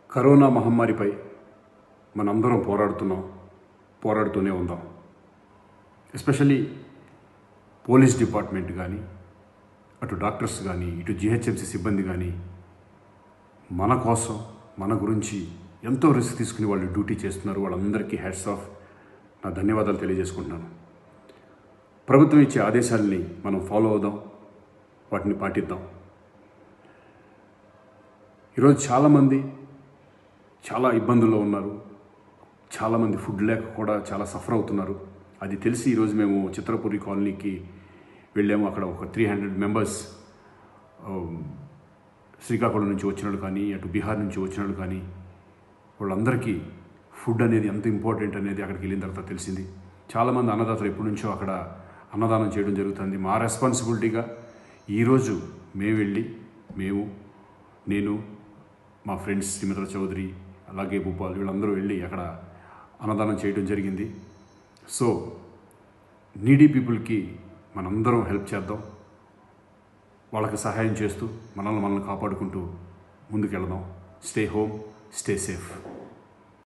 corona మహమ్మారిపై మనందరం పోరాడుతున్నాం పోరాడుతూనే ఉందాం ఎస్పెషల్లీ పోలీస్ డిపార్ట్మెంట్ కానీ అటు డాక్టర్స్ కానీ ఇటు జిహెచ్ఎంసీ సిబ్బంది కానీ మన కోసం మన గురించి ఎంతో రిస్క్ తీసుకుని వాళ్ళు డ్యూటీ చేస్తున్నారు వాళ్ళందరికీ హ్యాట్స్ ఆఫ్ నా ధన్యవాదాలు తెలియజేసుకుంటున్నాను ప్రభుత్వం ఇచ్చే ఆదేశాలని మనం ఫాలో అవుదాం వాటిని పాటిద్దాం ఈరోజు చాలామంది చాలా ఇబ్బందుల్లో ఉన్నారు చాలామంది ఫుడ్ లేక కూడా చాలా సఫర్ అవుతున్నారు అది తెలిసి ఈరోజు మేము చిత్రపురి కాలనీకి వెళ్ళాము అక్కడ ఒక త్రీ హండ్రెడ్ మెంబర్స్ శ్రీకాకుళం నుంచి వచ్చిన వాళ్ళు కానీ అటు బీహార్ నుంచి వచ్చిన వాళ్ళు కానీ వాళ్ళందరికీ ఫుడ్ అనేది ఎంత ఇంపార్టెంట్ అనేది అక్కడికి వెళ్ళిన తర్వాత తెలిసింది చాలామంది అన్నదాతలు ఎప్పటి నుంచో అక్కడ అన్నదానం చేయడం జరుగుతుంది మా రెస్పాన్సిబిలిటీగా ఈరోజు మేము వెళ్ళి మేము నేను మా ఫ్రెండ్స్ శ్రీమిత్ర చౌదరి అలాగే భూపాల్ వీళ్ళందరూ వెళ్ళి అక్కడ అన్నదానం చేయడం జరిగింది సో నీడీ పీపుల్కి మనందరం హెల్ప్ చేద్దాం వాళ్ళకి సహాయం చేస్తూ మనల్ని మనల్ని కాపాడుకుంటూ ముందుకెళ్దాం స్టే హోమ్ స్టే సేఫ్